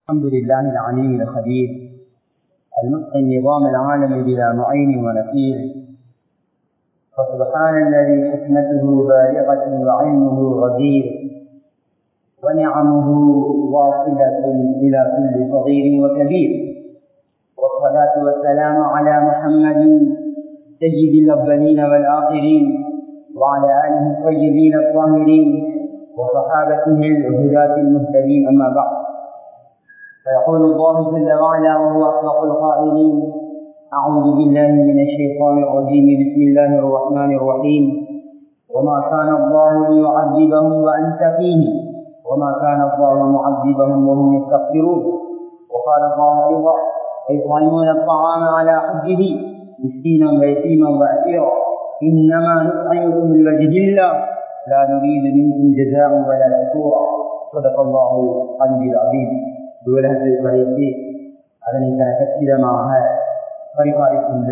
الحمد لله العليم الخبير المتقن نظام العالم بلا معين ونفير فسبحان الذي حكمته بالغة وعلمه غزير ونعمه واصلة إلى كل صغير وكبير والصلاة والسلام على محمد سيد الأولين والآخرين وعلى آله الطيبين الطاهرين وصحابته الهداة المهتدين أما بعد فيقول الله جل وعلا وهو أصدق القائلين أعوذ بالله من الشيطان الرجيم بسم الله الرحمن الرحيم وما كان الله ليعذبهم وأنت فيه وما كان الله معذبهم وهم يستغفرون وقال الله أيضا ويطعمون الطعام على حبه مسكينا ويتيما وأسيرا إنما نطعمكم لوجه الله لا نريد منكم جزاء ولا شكورا صدق الله العلي العظيم உலகத்தை படைத்து அதனை தன கச்சிதமாக பரிபாலிக்கின்ற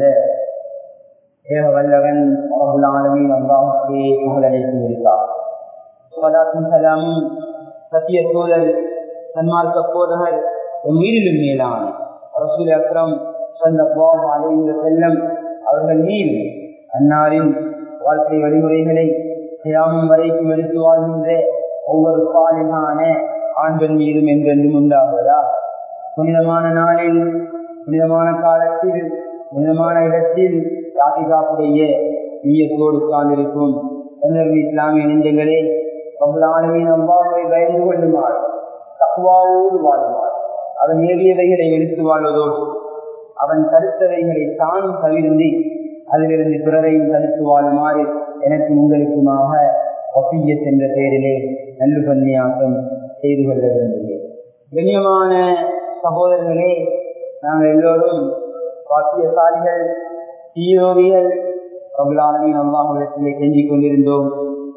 ஏக வல்லவன் அபுலானவின் அல்லாஹே புகழடைத்து இருக்கிறார் சலாத்தும் சலாமும் சத்திய சூழல் சன்மார்க்க போதகர் உயிரிலும் மேலான ரசூல் அக்ரம் சந்தம் அலைந்த செல்லம் அவர்கள் மீது அன்னாரின் வாழ்க்கை வழிமுறைகளை தியாகம் வரைக்கும் எடுத்து வாழ்கின்ற ஒவ்வொரு பாலிகான ஆண்கள் மீதும் என்றென்றும் உண்டாகுவதா புனிதமான நாளில் புனிதமான காலத்தில் புனிதமான இடத்தில் யாத்திகாப்புடைய ஈயத்தோடு உட்கார்ந்திருக்கும் என்னுடைய இஸ்லாமிய நெஞ்சங்களே பகுலானவின் அம்பாவை பயந்து கொள்ளுமாறு தக்குவாவோடு வாழுமாறு அவன் ஏவியவைகளை எடுத்து வாழ்வதோடு அவன் தடுத்தவைகளை தான் தவிர்ந்து அதிலிருந்து பிறரையும் தடுத்து வாழுமாறு எனக்கு உங்களுக்குமாக ஒப்பியத் என்ற பெயரிலே நல்லு பன்னியாக்கம் செய்து கொள்ள விரும்புகிறேன் கண்ணியமான சகோதரர்களே நாங்கள் எல்லோரும் பாக்கியசாலிகள் தீயோவிகள் பிரபலாமின் அல்லாஹிடத்திலே கெஞ்சிக் கொண்டிருந்தோம்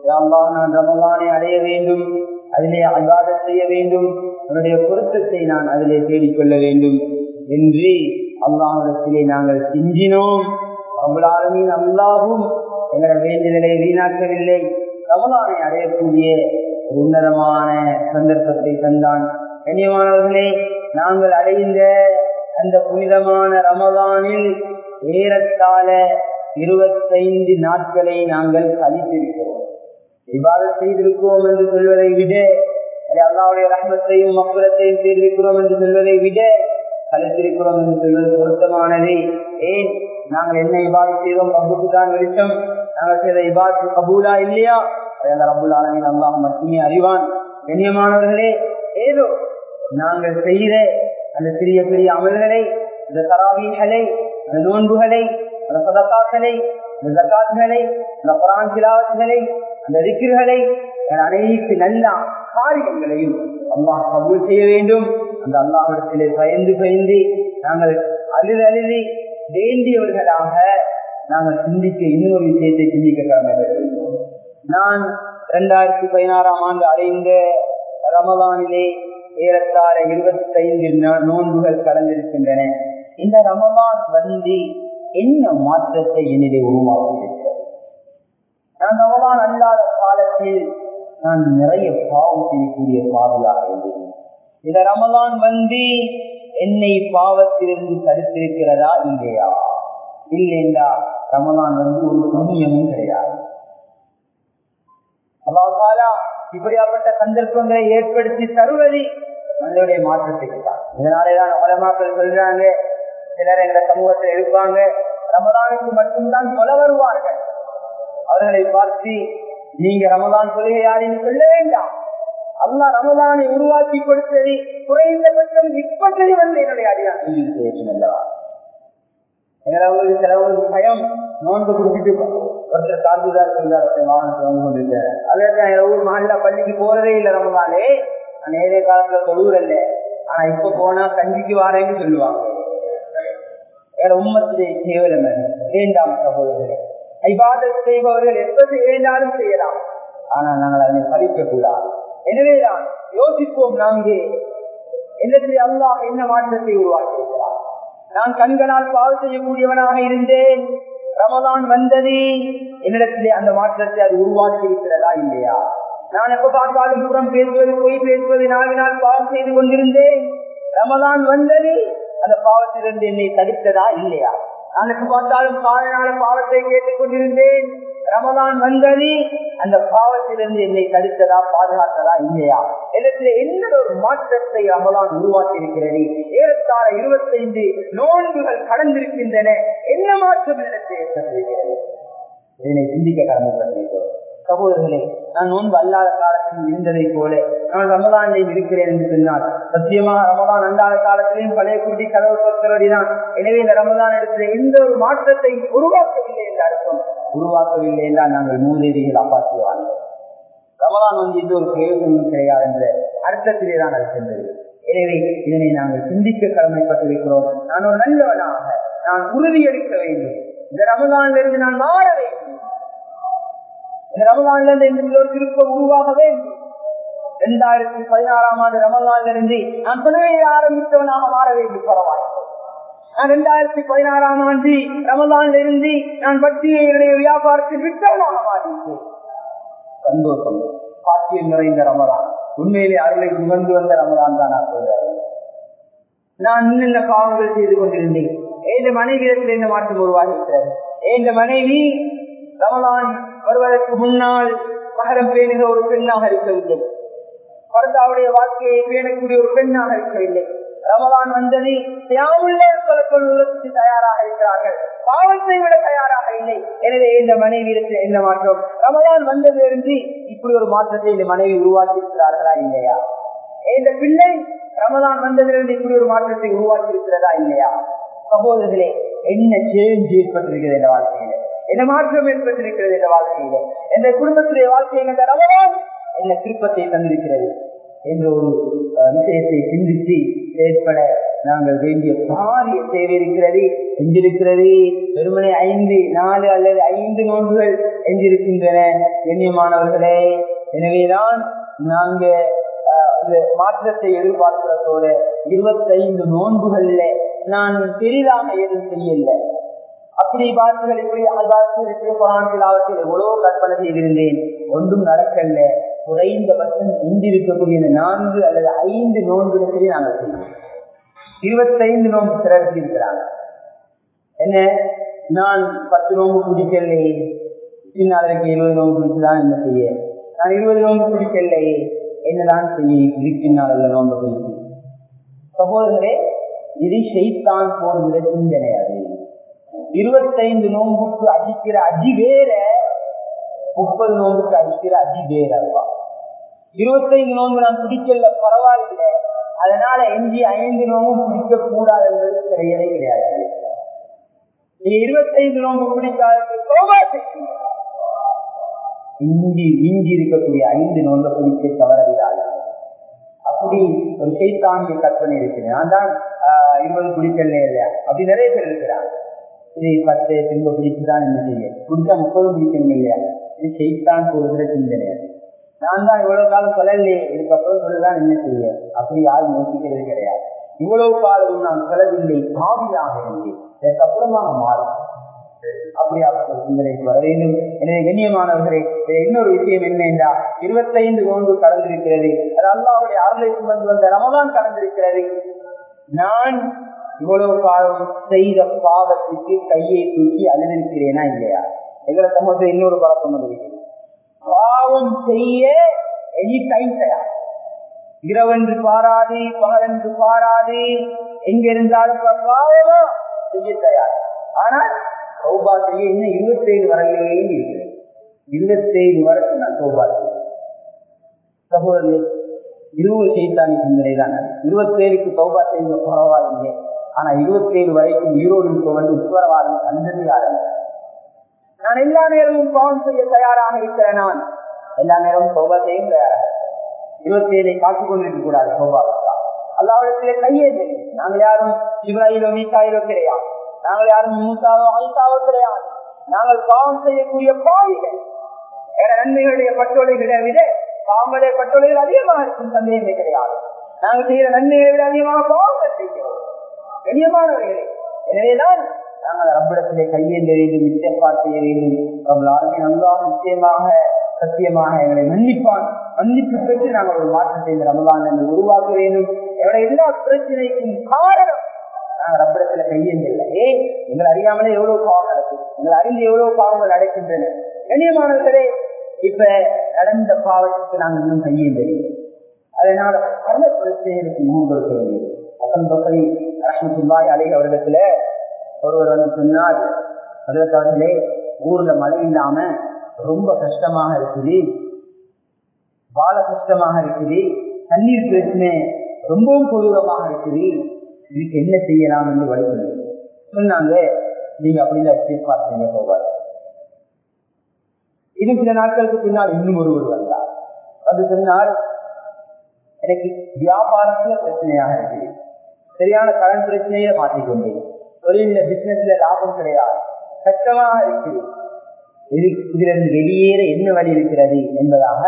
நான் ரமலானை அடைய வேண்டும் அதிலே அகாதம் செய்ய வேண்டும் அவருடைய பொருத்தத்தை நான் அதிலே தேடிக்கொள்ள வேண்டும் என்று அல்லாஹிடத்திலே நாங்கள் செஞ்சினோம் பிரபலாமின் அல்லாவும் எங்களை வேண்டுதலை வீணாக்கவில்லை ரமலானை அடையக்கூடிய உன்னதமான சந்தர்ப்பத்தை தந்தான் கண்ணியமானவர்களே நாங்கள் அடைந்த அந்த புனிதமான ரமதானில் ஏறத்தாழ இருபத்தைந்து நாட்களை நாங்கள் கழித்திருக்கிறோம் இவ்வாறு செய்திருக்கிறோம் என்று சொல்வதை விட அல்லாவுடைய ரகமத்தையும் மக்களத்தையும் செய்திருக்கிறோம் என்று சொல்வதை விட கழித்திருக்கிறோம் என்று சொல்வது பொருத்தமானது ஏன் நாங்கள் என்ன இவ்வாறு செய்தோம் ரப்புக்கு தான் வெளிச்சம் நாங்கள் செய்த இபாத்து கபூலா இல்லையா ரபுல் ஆலமின் அல்லாஹ் மட்டுமே அறிவான் கண்ணியமானவர்களே ஏதோ நாங்கள் செய்த அந்த சிறிய பெரிய அமல்களை இந்த தராவிகளை அந்த நோன்புகளை அந்த சதக்காக்களை இந்த ஜக்காத்துகளை அந்த குரான் சிலாவத்துகளை அந்த ரிக்கிர்களை அனைத்து நல்ல காரியங்களையும் அல்லாஹ் கபூல் செய்ய வேண்டும் அந்த அல்லாஹிடத்திலே பயந்து பயந்து நாங்கள் அழுது அழுதி வேண்டியவர்களாக நாங்கள் சிந்திக்க இன்னொரு விஷயத்தை சிந்திக்க கடமைகள் நான் இரண்டாயிரத்தி பதினாறாம் ஆண்டு அடைந்த ரமதானிலே ஏறத்தாழ இருபத்தைந்து நோன்புகள் கடந்திருக்கின்றன இந்த ரமதான் வந்து என்ன மாற்றத்தை என்னிலே உருவாக்கியிருக்கிறது நான் ரமதான் அல்லாத காலத்தில் நான் நிறைய பாவம் செய்யக்கூடிய பாவியாக இருந்தேன் இந்த ரமதான் வந்து என்னை பாவத்திலிருந்து தடுத்திருக்கிறதா இல்லையா இல்லைண்டா ரமதான் வந்து ஒரு புண்ணியமும் கிடையாது அல்லாஹாலா இப்படியாப்பட்ட சந்தர்ப்பங்களை ஏற்படுத்தி தருவது மனிதனுடைய மாற்றத்துக்கு தான் இதனாலேதான் உலமாக்கள் சொல்றாங்க சிலர் எங்க சமூகத்தில் இருப்பாங்க ரமதானுக்கு மட்டும்தான் கொல வருவார்கள் அவர்களை பார்த்து நீங்க ரமதான் கொள்கையாளின்னு சொல்ல வேண்டாம் அல்லா ரமதானை உருவாக்கி கொடுத்தது குறைந்தபட்சம் இப்படி வந்து என்னுடைய அடியான் அல்லவா எங்களுக்கு சிலவங்களுக்கு பயம் நோன்பு குடிச்சிட்டு ஒருத்தர் சார்புதான் சொல்றாரு வாகனத்தை வந்து கொண்டிருக்காரு அதே ஊர் மகல்ல பள்ளிக்கு போறதே இல்லை ரமதானே நான் ஏதே காலத்துல தொழுவுறல்ல ஆனா இப்ப போனா கஞ்சிக்கு வாரேன்னு சொல்லுவாங்க வேற உம்மத்திலே கேவலம் வேண்டாம் சகோதரர்களே ஐபாத செய்பவர்கள் எப்ப வேண்டாலும் செய்யலாம் ஆனா நாங்கள் அதனை பறிக்க கூடாது எனவேதான் யோசிப்போம் நாங்கே என்னத்தில் அல்லாஹ் என்ன மாற்றத்தை உருவாக்கி இருக்கிறார் நான் கண்களால் பாவு செய்யக்கூடியவனாக இருந்தேன் ரமதான் வந்தது என்னிடத்திலே அந்த மாற்றத்தை அது உருவாக்கி இருக்கிறதா இல்லையா நான் எப்ப பார்த்தாலும் புறம் பேசுவது பொய் பேசுவது நாவினால் பாவம் செய்து கொண்டிருந்தேன் ரமதான் வந்தது அந்த பாவத்திலிருந்து என்னை தடுத்ததா இல்லையா நாளைக்கு பார்த்தாலும் காலனால பாவத்தை கேட்டுக் கொண்டிருந்தேன் ரமதான் வந்தது அந்த பாவத்திலிருந்து என்னை தடுத்ததா பாதுகாத்ததா இல்லையா இடத்துல என்ன ஒரு மாற்றத்தை ரமதான் உருவாக்கி இருக்கிறது ஏறத்தாழ இருபத்தைந்து நோன்புகள் கடந்திருக்கின்றன என்ன மாற்றம் இடத்தில் ஏற்பட்டிருக்கிறது இதனை சிந்திக்க கடமைப்பட்டிருக்கிறோம் சகோதரர்களே நான் நோன்பு அல்லாத காலத்தில் இருந்ததை போல நான் ரமதானில் இருக்கிறேன் என்று சொன்னால் சத்தியமாக ரமதான் அல்லாத காலத்திலையும் பழைய குட்டி கதவு சொற்கிறடிதான் எனவே இந்த ரமதான் இடத்துல எந்த ஒரு மாற்றத்தை உருவாக்கவில்லை என்று அர்த்தம் உருவாக்கவில்லை என்றால் நாங்கள் மூதேவிகள் அப்பாற்றுவார்கள் ரமதான் வந்து இது ஒரு பிரயோஜனம் கிடையாது என்ற அர்த்தத்திலே தான் அது சென்றது எனவே இதனை நாங்கள் சிந்திக்க கடமைப்பட்டிருக்கிறோம் நான் ஒரு நல்லவனாக நான் உறுதியளிக்க வேண்டும் இந்த ரமதானிலிருந்து நான் மாற வேண்டும் இந்த ரமதான்ல இருந்து ஒரு திருப்பம் உருவாக வேண்டும் இரண்டாயிரத்தி பதினாறாம் ஆண்டு ரமதான்ல இருந்து நான் தொழுகையை ஆரம்பித்தவனாக மாற வேண்டும் பரவாயில்லை நான் இரண்டாயிரத்தி பதினாறாம் ஆண்டு ரமதான்ல இருந்து நான் பட்டியை என்னுடைய வியாபாரத்தில் விட்டவனாக மாறிவிட்டேன் சந்தோஷம் பாக்கியம் நிறைந்த ரமதான் உண்மையிலே அருளை சுமந்து வந்த ரமதான் தான் நான் சொல்றேன் நான் இன்னென்ன பாவங்கள் செய்து கொண்டிருந்தேன் எந்த மனைவியிடத்தில் இந்த மாற்றம் உருவாகி இருக்கிறது எந்த மனைவி ரமலான் வருவதற்கு முன்னால் மகரம் பேணுகிற ஒரு பெண்ணாக இருக்கவில்லை பரதாவுடைய வாழ்க்கையை பேணக்கூடிய ஒரு பெண்ணாக இருக்கவில்லை ரமலான் வந்தது தியாவுள்ள கொள்ளத்துக்கு தயாராக இருக்கிறார்கள் பாவத்தை விட தயாராக இல்லை எனவே இந்த மனைவி எந்த மாற்றம் ரமலான் வந்ததிலிருந்து இப்படி ஒரு மாற்றத்தை இந்த மனைவி உருவாக்கி இருக்கிறார்களா இல்லையா இந்த பிள்ளை ரமலான் வந்ததிலிருந்து இப்படி ஒரு மாற்றத்தை உருவாக்கி இருக்கிறதா இல்லையா சகோதரர்களே என்ன சேஞ்ச் ஏற்பட்டிருக்கிறது இந்த வாழ்க்கையில என்ன மாற்றம் ஏற்பட்டிருக்கிறது இந்த வாழ்க்கையில எந்த குடும்பத்துடைய வாழ்க்கையில் இந்த ரமலான் என்ன திருப்பத்தை தந்திருக்கிறது என்ற ஒரு விஷயத்தை சிந்தித்து ஏற்பட நாங்கள் வேண்டிய பாரிய தேவை இருக்கிறது எஞ்சிருக்கிறது வெறுமனை ஐந்து நாலு அல்லது ஐந்து நோன்புகள் எஞ்சிருக்கின்றன கண்ணியமானவர்களே எனவேதான் நாங்க மாற்றத்தை எதிர்பார்க்கிறதோட இருபத்தைந்து நோன்புகள்ல நான் பெரிதாக எதுவும் செய்யல அப்படி பாட்டுகள் இப்படி அல்பாத்துகள் குரான்கள் அவற்றில் எவ்வளவு கற்பனை செய்திருந்தேன் ஒன்றும் நடக்கல குறைந்தபட்சம் இன்று இருக்கக்கூடிய இந்த நான்கு அல்லது ஐந்து நோன்புகளை நாங்கள் செய்வோம் இருபத்தைந்து நோன்பு சிறப்பு இருக்கிறாங்க என்ன நான் பத்து நோன்பு பிடிக்கலை பின்னாளருக்கு இருபது நோன்பு பிடிச்சுதான் என்ன செய்ய நான் இருபது நோன்பு பிடிக்கலை என்னதான் செய்ய இருக்கின்றால் உள்ள நோன்பு பிடிச்சு சகோதரரே இது செய்தான் போடுகிற சிந்தனை அது இருபத்தைந்து நோன்புக்கு அடிக்கிற அடி வேற முப்பது நோன்புக்கு அடிக்கிற அடி வேற அல்லவா இருபத்தைந்து நோன்பு நான் பிடிக்கல பரவாயில்லை அதனால எஞ்சி ஐந்து நோம்பு பிடிக்க கூடாது என்பது கிடையவே கிடையாது நீ இருபத்தைந்து நோம்பு பிடிக்காதது சோபா செய்யுங்க இஞ்சி இஞ்சி இருக்கக்கூடிய ஐந்து நோன்பை பிடிக்க தவறவிடாது அப்படி ஒரு சைத்தாண்டிய கற்பனை இருக்குது நான் தான் இருபது பிடிக்கல இல்லையா அப்படி நிறைய பேர் இருக்கிறாங்க இது பத்து திரும்ப பிடிச்சுதான் என்ன செய்ய பிடிச்சா முப்பது பிடிக்கணும் இல்லையா இது செய்தான் போடுகிற சிந்தனை நான் தான் இவ்வளவு காலம் சொல்லலையே இதுக்கப்புறம் சொல்லதான் என்ன செய்ய அப்படி யாரும் யோசிக்கிறது கிடையாது இவ்வளவு காலம் நான் சொல்லவில்லை பாவியாக இருந்தேன் இதற்கப்புறமாக மாறும் அப்படியாப்பட்ட சிந்தனைக்கு வர வேண்டும் எனவே கண்ணியமானவர்களே இன்னொரு விஷயம் என்ன என்றால் இருபத்தைந்து நோன்பு கடந்திருக்கிறது அது அல்லாவுடைய அருளை சுமந்து வந்த ரமதான் கடந்திருக்கிறது நான் இவ்வளவு காலம் செய்த பாவத்துக்கு கையை தூக்கி அழுதிருக்கிறேனா இல்லையா எங்களை சமூகத்தில் இன்னொரு பழக்கம் இருக்கிறது பாவம் செய்ய எனி டைம் தயார் இரவென்று பாராது பகலென்று பாராது எங்க இருந்தாலும் பாவமா செய்ய தயார் ஆனால் சௌபா செய்ய இன்னும் இருபத்தேழு வரலையே இருக்கிறது இருபத்தேழு வரைக்கும் நான் சௌபா செய்வேன் சகோதரர்களே இருபது செய்தானி சிந்தனை தான் இருபத்தேழுக்கு சௌபா செய்ய பரவாயில்லை ஆனா இருபத்தேழு வரைக்கும் உயிரோடு இருக்க வந்து உத்தரவாதம் தந்தது யாரும் நான் எல்லா நேரமும் பாவம் செய்ய தயாராக இருக்கிறேன் நான் எல்லா நேரமும் சௌபா செய்யும் தயாராக இருபத்தி ஏழை காத்துக் கொண்டிருக்க கூடாது சௌபா அல்லாவிடத்திலே கையே தெரியும் நாங்கள் யாரும் சிவராயிலோ மீசாயிலோ கிடையாது நாங்கள் யாரும் மூசாவோ ஐசாவோ கிடையாது நாங்கள் பாவம் செய்யக்கூடிய பாவிகள் வேற நன்மைகளுடைய பட்டோலைகளை விட பாவங்களுடைய பட்டோலைகள் அதிகமாக இருக்கும் சந்தேகமே கிடையாது நாங்கள் செய்கிற நன்மைகளை விட அதிகமாக பாவங்கள் செய்கிறோம் கண்ணியமானவர்களே எனவேதான் நாங்கள் ரப்பிடத்திலே கையேந்த வேண்டும் நிச்சயப்பா செய்ய வேண்டும் நம்மளாலுமே நன்றாக நிச்சயமாக சத்தியமாக எங்களை மன்னிப்பான் மன்னிப்பு பெற்று நாங்கள் ஒரு மாற்றத்தை இந்த ரமலான் என்று உருவாக்க வேண்டும் எங்களுடைய எல்லா பிரச்சனைக்கும் காரணம் நாங்க ரப்பிடத்துல கையெழுந்தில்லை ஏன் எங்களை அறியாமலே எவ்வளவு பாவம் நடக்குது எங்களை அறிந்து எவ்வளவு பாவங்கள் நடக்கின்றன கண்ணியமானவர்களே இப்ப நடந்த பாவத்துக்கு நாங்கள் இன்னும் கையேந்தில்லை அதனால பல பிரச்சனைகளுக்கு முகம் கொடுக்க வேண்டியது அசன் பசரி ரஹமத்துல்லாய் அலை அவரிடத்துல ஒருவர் வந்து சொன்னார் அதற்காகலே ஊர்ல மழை இல்லாம ரொம்ப கஷ்டமாக இருக்குது வாழ கஷ்டமாக இருக்குது தண்ணீர் பிரச்சனை ரொம்பவும் கொடூரமாக இருக்குது இதுக்கு என்ன செய்யலாம் என்று வழிபடு சொன்னாங்க நீங்க அப்படிதான் எஸ்டேட் செய்ய போவார் இன்னும் சில நாட்களுக்கு பின்னால் இன்னும் ஒருவர் வந்தார் வந்து சொன்னார் எனக்கு வியாபாரத்துல பிரச்சனையாக இருக்குது சரியான கடன் பிரச்சனையை மாற்றிக்கொண்டேன் தொழில பிசினஸ்ல லாபம் கிடையாது கஷ்டமாக இருக்குது இது இதுல இருந்து வெளியேற என்ன வழி இருக்கிறது என்பதாக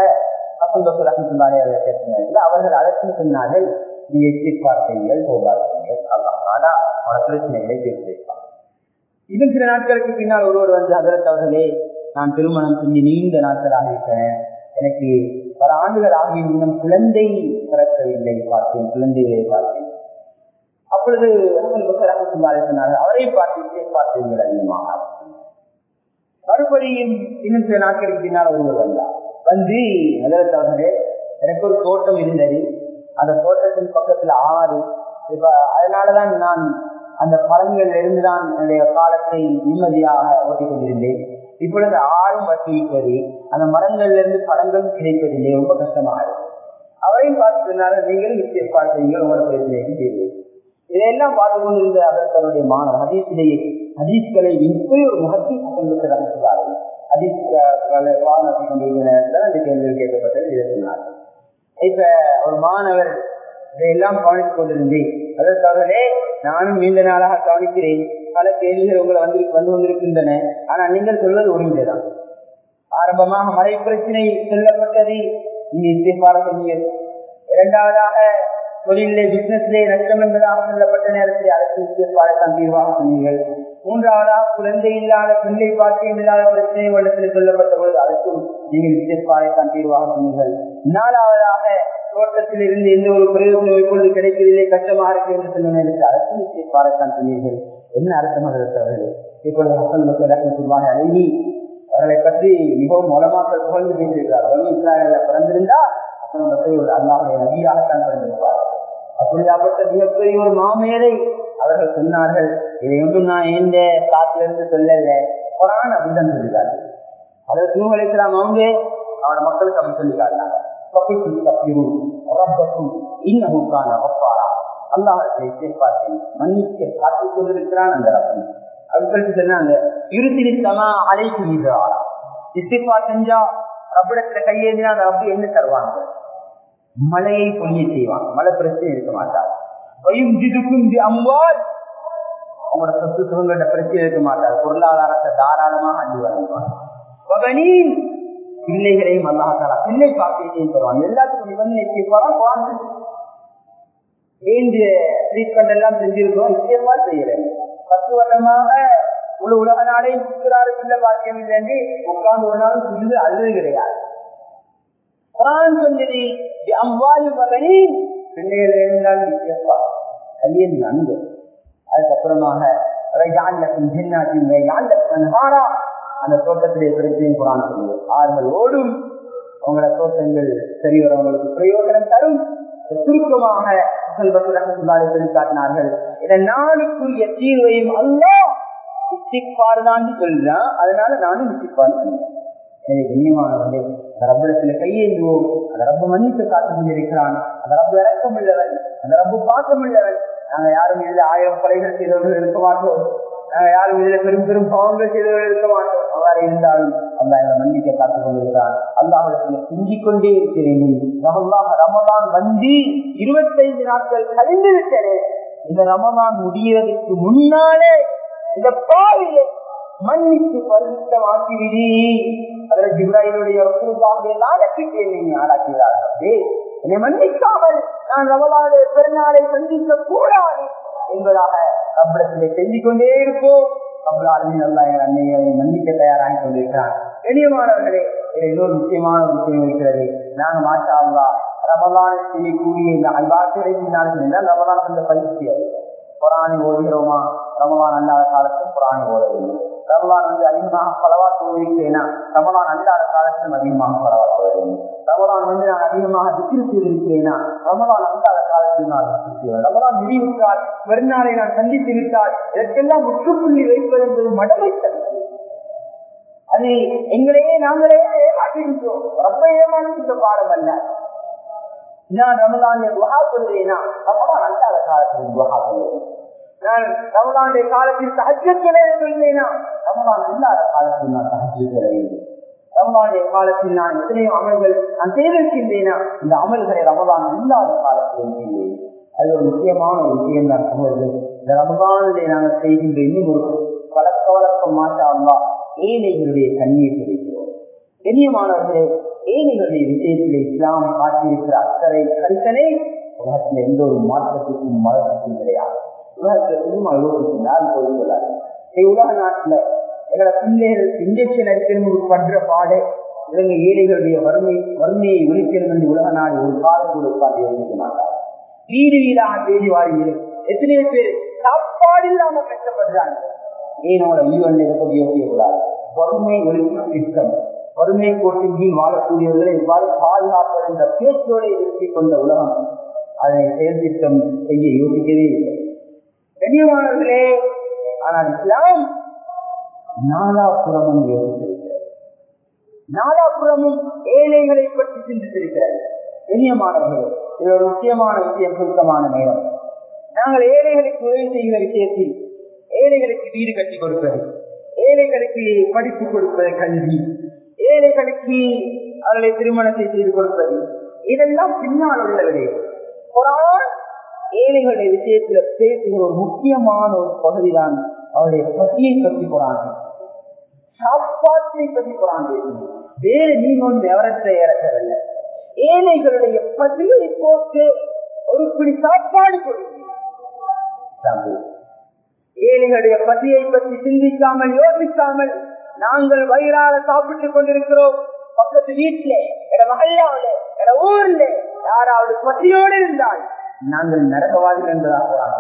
அவர்கள் அதற்கு சொன்னார்கள் நீ எச்சிப்பார்த்தைகள் போகாதீர்கள் ஆனா அவன பிரச்சனைகளை தீர்த்து வைப்பார் இன்னும் சில நாட்களுக்கு பின்னால் ஒருவர் வந்து அதற்கு அவர்களே நான் திருமணம் செஞ்சு நீண்ட நாட்கள் ஆகிவிட்டேன் எனக்கு பல ஆண்டுகள் ஆகி இன்னும் குழந்தை பிறக்கவில்லை பார்த்தேன் குழந்தைகளை பார்த்தேன் அப்பொழுது சொன்னார்கள் அவரை பார்த்து பார்த்தீர்கள் அதிகமாக மறுபடியும் இன்னும் சில நாட்களுக்கு பின்னால் ஒருவர் வந்தார் வந்து அதற்கு எனக்கு ஒரு தோட்டம் இருந்தது அந்த தோட்டத்தின் பக்கத்துல ஆறு இப்ப அதனாலதான் நான் அந்த பழங்கள் இருந்துதான் என்னுடைய காலத்தை நிம்மதியாக ஓட்டிக் கொண்டிருந்தேன் இப்பொழுது ஆறும் வட்டிவிட்டது அந்த மரங்கள்ல இருந்து பழங்களும் கிடைப்பதில்லை ரொம்ப கஷ்டமாக இருக்கு அவரையும் பார்த்து சொன்னார்கள் நீங்கள் நிச்சயப்பாடு செய்யுங்கள் உங்களோட பிரச்சனைக்கு தீர்வு இதையெல்லாம் பார்த்து கொண்டிருந்த அதற்கனுடைய மாணவர் ஹதீஸிலேயே ஹதீஸ்களை இப்படி ஒரு முகத்தை கொண்டிருக்கிறார்கள் ஹதீஸ் வானத்தை கொண்டிருக்கிற நேரத்தில் அந்த கேள்விகள் கேட்கப்பட்டது இதை சொன்னார்கள் இப்ப ஒரு மாணவர் இதையெல்லாம் கவனித்துக் கொண்டிருந்தேன் அதற்காகவே நானும் நீண்ட நாளாக கவனிக்கிறேன் பல கேள்விகள் உங்களை வந்து வந்து கொண்டிருக்கின்றன ஆனா நீங்கள் சொல்வது உண்மைதான் ஆரம்பமாக மழை பிரச்சனை சொல்லப்பட்டது நீங்க இசைப்பார சொன்னீங்க இரண்டாவதாக தொழிலே பிசினஸ்லே நஷ்டம் என்பதாக சொல்லப்பட்ட நேரத்தில் அரசு இசைப்பாடத்தான் தீர்வாக சொன்னீர்கள் மூன்றாவதாக குழந்தை இல்லாத பிள்ளை பாக்கியம் இல்லாத பிரச்சனை உள்ளத்தில் சொல்லப்பட்ட பொழுது அதற்கும் நீங்கள் இசைப்பாடத்தான் தீர்வாக சொன்னீர்கள் நாலாவதாக தோட்டத்தில் இருந்து எந்த ஒரு பிரயோஜனம் இப்பொழுது கிடைக்கவில்லை கஷ்டமாக இருக்கு என்று சொன்ன நேரத்தில் அரசு இசைப்பாடத்தான் சொன்னீர்கள் என்ன அர்த்தமாக இருக்கிறது இப்பொழுது மக்கள் மக்கள் ரஹமத்துல்லாஹி அலைஹி அவர்களை பற்றி மிகவும் மூலமாக்கள் புகழ்ந்து பேசியிருக்கிறார் வலி இஸ்ராயல பிறந்திருந்தா மக்கள் ஒரு அல்லாஹுடைய நபியாகத்தான் பிறந்திருப்பார் அப்படியாப்பட்ட மிகப்பெரிய ஒரு மாமேதை அவர்கள் சொன்னார்கள் இதை ஒன்றும் நான் எந்த காத்துல இருந்து சொல்லல குரான் அப்படிதான் சொல்லிட்டார்கள் அதற்கு நூல் இஸ்லாம் அவங்க அவனோட மக்களுக்கு அப்படி சொல்லி காட்டினாங்க மன்னிக்க காத்துக் கொண்டிருக்கிறான் அந்த ரப்பன் அதுக்கு சொன்னாங்க இருத்திரித்தமா அழைப்பு மீதாரா இஸ்திஃபா செஞ்சா ரப்பிடத்துல கையேந்தினா அந்த ரப்பு என்ன தருவாங்க மழையை பொழிய செய்வாங்க மழை பிரச்சனை இருக்க மாட்டார் வயும் ஜிதுக்கும் அம்பால் அவங்களோட சொத்து சுகங்களோட பிரச்சனை இருக்க மாட்டார் பொருளாதாரத்தை தாராளமாக அள்ளி வழங்குவாங்க பிள்ளைகளையும் அல்லாஹாலா பிள்ளை பாக்கியத்தையும் தருவாங்க எல்லாத்துக்கும் நிபந்தனை செய்வாங்க ஏந்து ட்ரீட்மெண்ட் எல்லாம் செஞ்சிருக்கோம் நிச்சயமா செய்யறேன் பத்து வருடமாக முழு உலக நாடே சுற்றுறாரு பிள்ளை பாக்கியம் இல்லைன்னு உட்கார்ந்து ஒரு நாள் சொல்லி அழுது கிடையாது குரான் சொன்னது அம்வாயு மகனி பிள்ளைகள் இருந்தால் நிச்சயப்பா கையில் நன்கு அதுக்கப்புறமாக அந்த தோட்டத்திலே பிரச்சனையும் குரான் சொல்லுது ஆறுகள் ஓடும் உங்களோட தோட்டங்கள் பெரியவரவங்களுக்கு பிரயோஜனம் தரும் சுருக்கமாக சொல்லி காட்டினார்கள் இதன் நாளுக்குரிய தீர்வையும் அல்ல இஸ்திக்பார் சொல்றான் அதனால நானும் இஸ்திக்பார் பண்ணேன் எனவே கண்ணியமானவர்களே அந்த ரப்பிடத்துல கையேந்துவோம் அந்த ரப்பு மன்னித்து காத்துக் கொண்டிருக்கிறான் அந்த ரப்பு இறக்கம் உள்ளவன் அந்த ரப்பு பாக்கம் உள்ளவன் நாங்க யாரும் இதுல ஆயிரம் கொலைகள் செய்தவர்கள் இருக்க மாட்டோம் நாங்க யாரும் இதுல பெரும் பெரும் பாவங்கள் செய்தவர்கள் இருக்க மாட்டோம் அவ்வாறு இருந்தாலும் அல்லா எங்களை மன்னிக்க காத்துக் கொண்டிருக்கிறான் அல்லாஹிடத்துல சிந்திக் கொண்டே இருக்க வேண்டும் ரமலான் ரமலான் வந்து இருபத்தைந்து நாட்கள் கழிந்து விட்டது இந்த ரமலான் முடியறதுக்கு முன்னாலே இந்த பாவியை மன்னித்து பரிசுத்தமாக்கிவிடி அதில் ஜிப்ராயிலுடைய நாளைக்கு நீங்க ஆளாக்கிறார்கள் என்னை மன்னிக்காமல் நான் ரமலான பெருநாளை சந்திக்க கூடாது என்பதாக ரப்படத்திலே செஞ்சிக் கொண்டே இருப்போம் ரப்பலாலுமே நல்லா என் அன்னையை மன்னிக்க தயாராகி கொண்டிருக்கிறான் கண்ணியமானவர்களே இது இன்னொரு முக்கியமான ஒரு விஷயம் இருக்கிறது நாங்க மாஷா அல்லா ரமலான் செய்யக்கூடிய இந்த அல்வாசிரியர் ரமலான் அந்த பயிற்சி அது குரானை ஓதுகிறோமா ரமலான் அல்லாத காலத்தில் குரானை ஓத வேண்டும் ரமலான் வந்து அதிகமாக பலவா தோழிருக்கேனா ரமலான் அல்லாத காலத்திலும் அதிகமாக பலவா தோழ வேண்டும் ரமலான் வந்து நான் அதிகமாக திக்கிரி செய்திருக்கிறேனா ரமலான் அல்லாத காலத்தில் நான் திக்கிரி செய்வேன் ரமலான் முடிவுற்றால் மறுநாளை நான் சந்தித்து விட்டால் இதற்கெல்லாம் முற்றுப்புள்ளி வைப்பது என்பது மடமைத்தன்மை அது எங்களையே நாங்களே ஏமாற்றுகின்றோம் ரொம்ப ஏமாற்றுகின்ற பாடம் அல்ல நான் ரமலானிய துவா சொல்றேனா ரமலான் அல்லாத காலத்தில் துவா சொல்லுவேன் நான் ரமலானுடைய காலத்தில் சஹஜத்துடைய சொல்றேனா ரமலான் அல்லாத காலத்தில் நான் சஹஜத்துடைய ரமலானுடைய காலத்தில் நான் எத்தனையோ அமல்கள் நான் செய்திருக்கின்றேனா இந்த அமல்களை ரமலான் இல்லாத காலத்தில் செய்வேன் அது ஒரு முக்கியமான ஒரு விஷயம் தான் சகோதரர்கள் இந்த ரமலானிலே நாங்கள் செய்கின்ற இன்னும் ஒரு பழக்க வழக்கம் மாஷா அல்லா ஏழைகளுடைய கண்ணீர் கிடைக்கிறோம் கண்ணியமானவர்களே ஏழைகளுடைய விஷயத்தில் இஸ்லாம் காட்டியிருக்கிற அக்கறை கருத்தனை உலகத்தில் எந்த ஒரு மாற்றத்துக்கும் மதத்துக்கும் கிடையாது உலகத்தில் சும்மா யோசிக்கிறார் போய் சொல்லாரு உலக நாட்டுல எங்களை பிள்ளைகள் இன்ஜெக்ஷன் அடிக்கணும் பண்ற பாடு இவங்க ஏழைகளுடைய வறுமை வறுமையை ஒழிக்கணும் என்று உலக நாடு ஒரு காலம் கூட உட்கார்ந்து யோசிக்க மாட்டார் வீடு வீடாக தேடி வாருங்களே எத்தனையோ பேர் சாப்பாடு இல்லாம கஷ்டப்படுறாங்க ஏனோட ஈவன் பற்றி யோசிக்க கூடாது வறுமை ஒழிக்கும் திட்டம் வறுமை கோட்டின் கீழ் வாழக்கூடியவர்களை இவ்வாறு பாதுகாப்பது என்ற பேச்சோடு நிறுத்திக் கொண்ட உலகம் அதை செயல் திட்டம் செய்ய யோசிக்கவே இல்லை கண்ணியமானவர்களே ஆனால் இஸ்லாம் நாலாபுறமும் யோசித்திருக்கிறது நாலாபுறமும் ஏழைகளை பற்றி சிந்தித்திருக்கிறது கண்ணியமானவர்களே இது ஒரு முக்கியமான விஷயம் சுருக்கமான நேரம் நாங்கள் ஏழைகளுக்கு உதவி செய்கிற விஷயத்தில் ஏழைகளுக்கு வீடு கட்டி கொடுப்பது ஏழைகளுக்கு படிப்பு கொடுப்பது கல்வி ஏழைகளுக்கு அவர்களை திருமணத்தை செய்து கொடுப்பது இதெல்லாம் பின்னால் உள்ள விடயம் குரான் ஏழைகளுடைய விஷயத்துல பேசுகிற ஒரு முக்கியமான ஒரு பகுதிதான் அவருடைய பசியை பற்றி குரான் சாப்பாட்டை பற்றி குரான் பேசுது வேறு நீங்க ஒன்று எவரத்தை இறக்கவில்லை ஏழைகளுடைய பசியை போட்டு ஒரு பிடி சாப்பாடு கொடுங்க ஏழைகளுடைய பசியை பற்றி சிந்திக்காமல் யோசிக்காமல் நாங்கள் வயிறார சாப்பிட்டுக் கொண்டிருக்கிறோம் பக்கத்து வீட்டிலே எட மகல்லாவில எட ஊர்ல யாராவது பசியோடு இருந்தால் நாங்கள் நரகவாதிகள் என்பதாக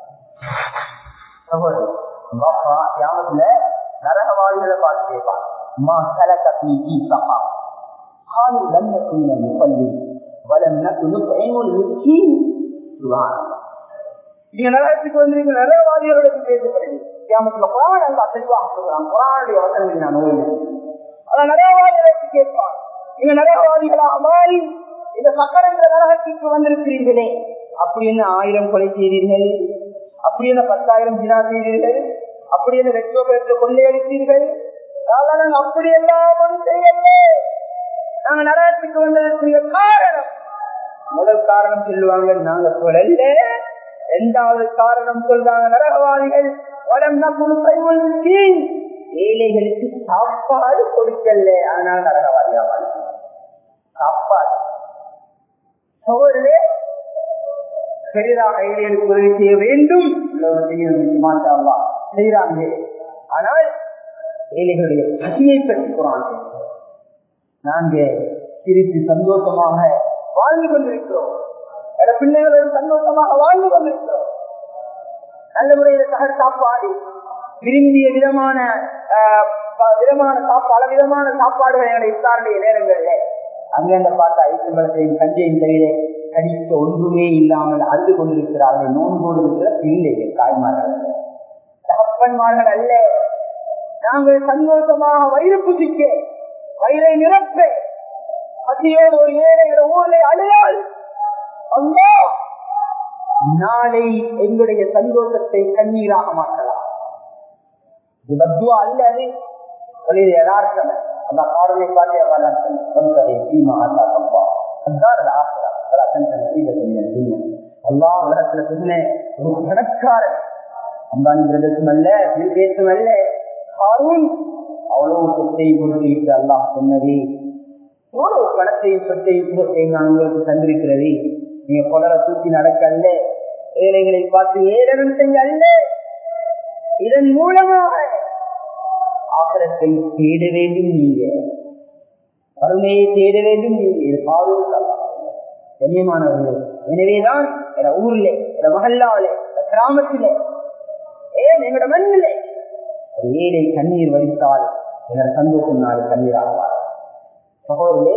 யாமத்துல நரகவாதிகளை பார்த்து கேட்பான் மா சலக பீ சகா قالوا لم نكن من المصلين ولم نكن نطعم المسكين سبحان الله நீங்க நரகத்துக்கு வந்திருக்க நரகவாதிகளோட பேசப்படுது கியாமத்துல குரான் அல்லா தெளிவாக சொல்றான் குரானுடைய வசனங்களை நான் ஓய்வு அதான் நரகவாதிகளுக்கு கேட்பான் நீங்க நரகவாதிகளாக மாறி இந்த சக்கரங்கிற நரகத்திற்கு வந்திருக்கிறீர்களே அப்படின்னு ஆயிரம் கொலை செய்தீர்கள் அப்படி என்ன பத்தாயிரம் தினா செய்தீர்கள் அப்படி என்ன லட்சோ பேருக்கு கொள்ளையடித்தீர்கள் நாங்கள் அப்படி எல்லாம் செய்யல நாங்க நரகத்துக்கு வந்ததற்கு காரணம் முதல் காரணம் சொல்லுவாங்க நாங்க சொல்லல இரண்டாவது காரணம் சொல்றாங்க நரகவாதிகள் வளம் ஏழைகளுக்கு சாப்பாடு கொடுக்கல ஆனால் நரகவாதியா சாப்பாடு சோழர்களே பெரிதாக ஏழைகளுக்கு உதவி செய்ய வேண்டும் செய்யறாங்க ஆனால் ஏழைகளுடைய பசியை பற்றி குரான் நாங்க சிரித்து சந்தோஷமாக வாழ்ந்து கொண்டிருக்கிறோம் பிள்ளைகளோடு சந்தோஷமாக வாழ்ந்து கொண்டிருக்கிறோம் நல்ல முறையில தகர் சாப்பாடு விரும்பிய விதமான விதமான சாப்பாடு பல விதமான சாப்பாடுகள் எங்களை இத்தாருடைய நேரங்கள்ல அங்கங்க பார்த்த ஐசம்பளத்தையும் கஞ்சையும் தவிர கடிக்க ஒன்றுமே இல்லாமல் அழுது கொண்டிருக்கிறார்கள் நோன்போடு இருக்கிற பிள்ளைகள் தாய்மார்கள் தகப்பன்மார்கள் அல்ல நாங்கள் சந்தோஷமாக வயிறு புசிக்க வயிறை நிரப்ப பசியோடு ஒரு ஏழை ஊரில் அழுதால் அல்லா நாளை எங்களுடைய சந்தோஷத்தை கண்ணீராக மாற்றலாம் இது பத்துவா அல்ல அது ஒரு யதார்த்தம் அந்த காரணை காட்டிய சீமா அல்லா கம்பா அல்லா உலகத்துல சொன்ன ஒரு கணக்காரன் அம்பானி பிரதேசம் அல்ல தேசம் அல்ல ஹாரூன் அவ்வளவு சொத்தையும் கொடுத்து அல்லாஹ் சொன்னது எவ்வளவு பணத்தையும் சொத்தையும் சுகத்தையும் நான் உங்களுக்கு தந்திருக்கிறது நீங்க கொலர தூக்கி நடக்க அல்ல ஏழைகளை பார்த்து ஏழனம் செய்ய அல்ல இதன் மூலமாக ஆகரத்தை தேட வேண்டும் நீங்க வறுமையை தேட வேண்டும் நீங்க இது பாதுகாக்கலாம் கண்ணியமானவர்களே எனவேதான் என ஊர்ல என மகல்லாவிலே கிராமத்திலே ஏன் எங்களோட மண்ணிலே ஒரு ஏழை கண்ணீர் வடித்தால் எங்களோட சந்தோஷம் நாள் கண்ணீர் ஆகுவார் சகோதரே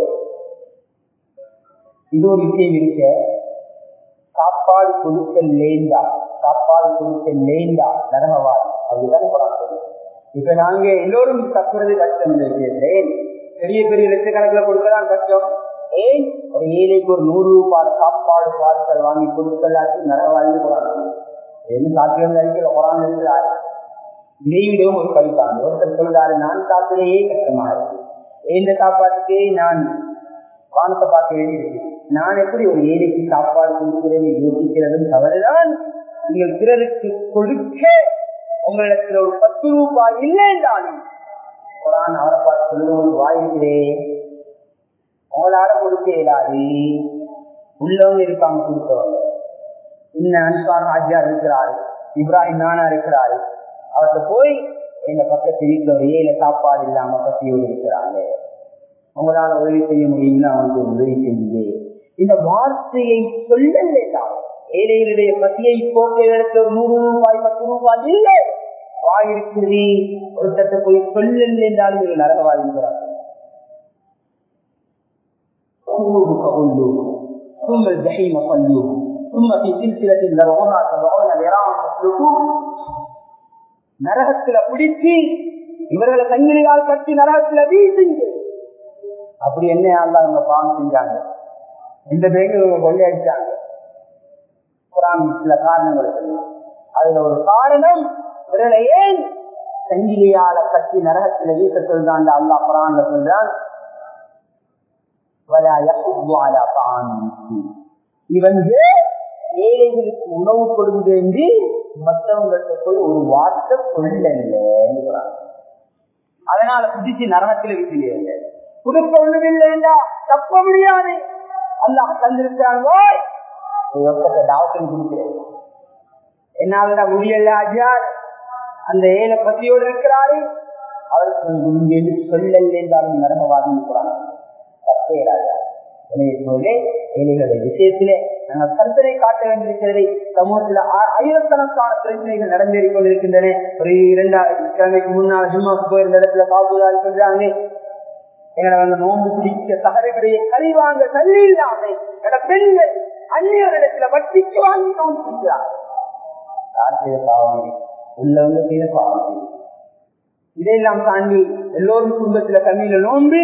இது ஒரு விஷயம் இருக்க சாப்பாடு கொடுக்க லேந்தா சாப்பாடு கொடுக்க லேந்தா நரகவாதி அப்படிதான் போறாங்க இப்ப நாங்க எல்லோரும் தப்புறது கஷ்டம் இந்த விஷயத்துல பெரிய பெரிய லட்சக்கணக்கில் கொடுக்கலாம் கஷ்டம் ஏன் ஒரு ஏழைக்கு ஒரு நூறு ரூபாய் சாப்பாடு பார்சல் வாங்கி கொடுக்கலாச்சு நரகவாதி போறாங்க என்ன சாத்தியம் அடிக்கிற குரான் இருக்கிறாரு இதை விடவும் ஒரு கவிதாங்க ஒருத்தர் சொல்றாரு நான் சாப்பிடையே கஷ்டமா இருக்கு இந்த சாப்பாட்டுக்கே நான் வானத்தை பார்க்க வேண்டியிருக்கு நான் எப்படி ஒரு ஏழைக்கு சாப்பாடு கொடுக்கிறேன்னு யோசிக்கிறதும் தவறுதான் நீங்கள் பிறருக்கு கொடுக்க உங்களிடத்துல ஒரு பத்து ரூபாய் இல்லை என்றாலும் குரான் அவரை பார்த்து சொல்லுவது வாயிருக்கிறே உங்களால கொடுக்க இயலாது உள்ளவங்க இருப்பாங்க கொடுத்தவங்க இன்னும் அன்சார் ஆஜியார் இருக்கிறாரு இப்ராஹிம் நானா இருக்கிறாரு அவர்கிட்ட போய் எங்க பக்கத்து வீட்டுல ஒரு ஏழை சாப்பாடு இல்லாம பசியோடு இருக்கிறாங்க உங்களால உதவி செய்ய முடியும்னா அவங்களுக்கு உதவி செய்யுங்க இந்த வார்த்தையை சொல்லல ஏழைகளுடைய பசியை போக்குவதற்கு ஒரு நூறு ரூபாய் பத்து ரூபாய் இல்லை வாயிருக்குறி ஒருத்தத்தை போய் சொல்லல என்றாலும் ஒரு நரகவாதிக்கிறார் ثم الجحيم صلوه ثم في سلسلة ذرعها سبعون ذراعا فاسلكوه நரகத்துல பிடிச்சு இவர்களை சங்கிலியால் கட்டி நரகத்துல வீசுங்க அப்படி என்ன அல்லா அவங்க பாவம் செஞ்சாங்க இந்த பேங்க் இவங்க கொள்ளையடிச்சாங்க குரான் சில காரணங்கள் சொல்லுவாங்க அதுல ஒரு காரணம் இவர்களை ஏன் சங்கிலியால கட்டி நரகத்துல வீச சொல்றான் அல்லா குரான்ல சொல்றான் இவங்க ஏழைகளுக்கு உணவு கொடுங்க என்று மற்றவங்கள்ட்ட போய் ஒரு வார்த்தை சொல்லல அதனால புதிச்சு நரகத்துல வீட்டிலே கொடுக்க ஒண்ணுமில்லைண்டா தப்ப முடியாது அல்லாஹ் தந்திருக்கிறாங்க டாக்டர் கொடுக்கிறேன் என்னால முடியல அஜார் அந்த ஏழை பத்தியோடு இருக்கிறாரு அவருக்கு நீங்க என்று சொல்லல என்றாலும் நரகவாதி இருக்கிறாங்க தப்பே ராஜா எனவே சொல்லே ஏழைகளுடைய விஷயத்திலே நாங்கள் கருத்தரை காட்ட வேண்டியிருக்கிறது சமூகத்தில் ஆயிரக்கணக்கான பிரச்சனைகள் நடந்தேறிக் கொண்டிருக்கின்றன ஒரு இரண்டாயிரம் கிழமைக்கு முன்னால் ஜிம்மாவுக்கு போயிருந்த இடத்துல பாபுதால் சொல்றாங்க எங்களை வந்து நோம்பு பிடிக்க சகரைகளுடைய கழிவாங்க தள்ளி இல்லாம எங்களோட பெண்கள் அந்நியரிடத்துல வட்டிக்கு வாங்கி நோம்பு பிடிக்கிறார் யார் செய்த பாவம் உள்ளவங்க செய்த பாவம் இதையெல்லாம் தாண்டி எல்லோரும் குடும்பத்துல கண்ணியில நோம்பி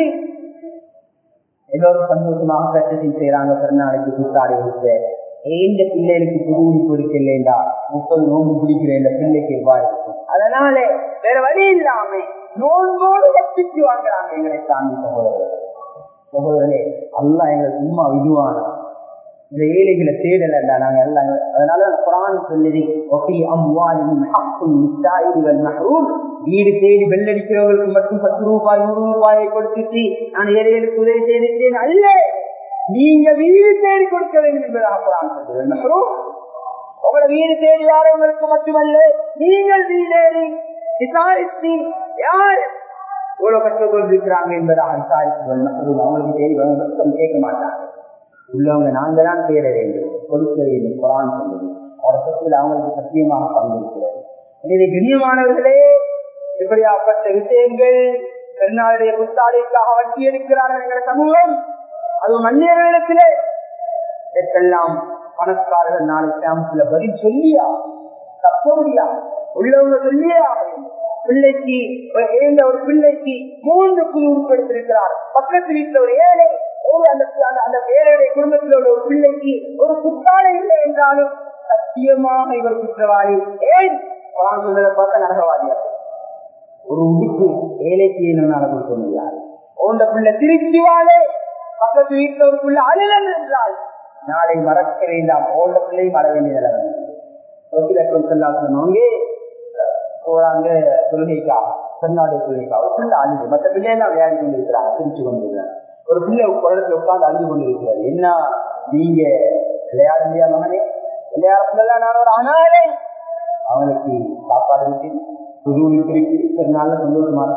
எல்லோரும் சந்தோஷமாக கட்டத்தை செய்யறாங்க பிறநாளைக்கு புத்தாடி விட்டு ஏந்த பிள்ளைகளுக்கு புது உடுப்பு இருக்கலேண்டா முப்பது நோம்பு பிடிக்கிறேன் பிள்ளைக்கு எவ்வாறு இருக்கும் அதனால வேற வழி இல்லாம நோன்போடு வட்டிக்கு வாங்குறாங்க எங்களை சாமி சகோதரர்கள் சகோதரனே அல்லா எங்களை சும்மா விடுவானா இந்த ஏழைகளை தேடல நாங்க எல்லாம் அதனால குரான் சொல்லுது ஒகி அம்வாலின் ஹக்கும் நிசாயிகள் மஹரூம் வீடு தேடி வெள்ளடிக்கிறவர்களுக்கு மட்டும் பத்து ரூபாய் நூறு ரூபாயை கொடுத்துட்டு நான் ஏழைகளுக்கு உதவி செய்திருக்கேன் அல்ல நீங்க வீடு தேடி கொடுக்க வேண்டும் என்பதாக குரான் சொல்லுது மஹரூம் உங்களோட வீடு தேடி யாரவங்களுக்கு மட்டுமல்ல நீங்கள் வீடேறி விசாரித்து யார் இவ்வளவு கஷ்டப்பட்டிருக்கிறாங்க என்பதாக விசாரித்து மஹரூம் அவங்களுக்கு தேடி மட்டும் கேட்க மாட்டாங்க உள்ளவங்க நாங்க தான் தேட வேண்டும் கொடுக்க வேண்டும் குரான் சொல்லுது அவரை சொத்தில் அவங்களுக்கு சத்தியமாக பங்கிருக்கிறது எனவே கண்ணியமானவர்களே இப்படியாப்பட்ட விஷயங்கள் பெருநாளுடைய புத்தாடைக்காக வட்டி எடுக்கிறார்கள் என்ற சமூகம் அது மன்னியர்களிடத்திலே இதற்கெல்லாம் பணக்காரர்கள் நாளை கேம்புல பதில் சொல்லியா தப்ப முடியாது உள்ளவங்க சொல்லியே ஆகும் பிள்ளைக்கு எழுந்த ஒரு பிள்ளைக்கு மூன்று குழு உட்படுத்திருக்கிறார் பக்கத்து வீட்டுல ஒரு ஏழை ஒரு அந்த அந்த ஏழையுடைய குடும்பத்தில் உள்ள ஒரு பிள்ளைக்கு ஒரு புத்தாடை இல்லை என்றாலும் சத்தியமாக இவர் குற்றவாளி ஏன் சொல்றதை பார்த்தா நரகவாதியா ஒரு உடுப்பு ஏழைக்கு என்னால கொடுக்க முடியாது உண்ட பிள்ளை திருச்சி வாழே பக்கத்து வீட்டுல ஒரு பிள்ளை அழுதல் என்றால் நாளை மறக்க வேண்டாம் ஓண்ட பிள்ளையும் மற வேண்டிய நிலைமை சொன்னாங்க போறாங்க தொழுகைக்கா தென்னாடு தொழுகைக்கா ஒரு பிள்ளை அழுது மற்ற பிள்ளையெல்லாம் விளையாடி கொண்டு இருக்கிறாங்க திருச்சி கொண்டிருக்கிறாங்க ஒரு பிள்ளை குளத்துல உட்கார்ந்து அழுது கொண்டு இருக்கிறாரு என்ன நீங்க விளையாட முடியாத மகனே விளையாட நான் ஒரு அனாதை அவங்களுக்கு சாப்பாடு இருக்கு புது இருக்கு பெருநாள் சந்தோஷமான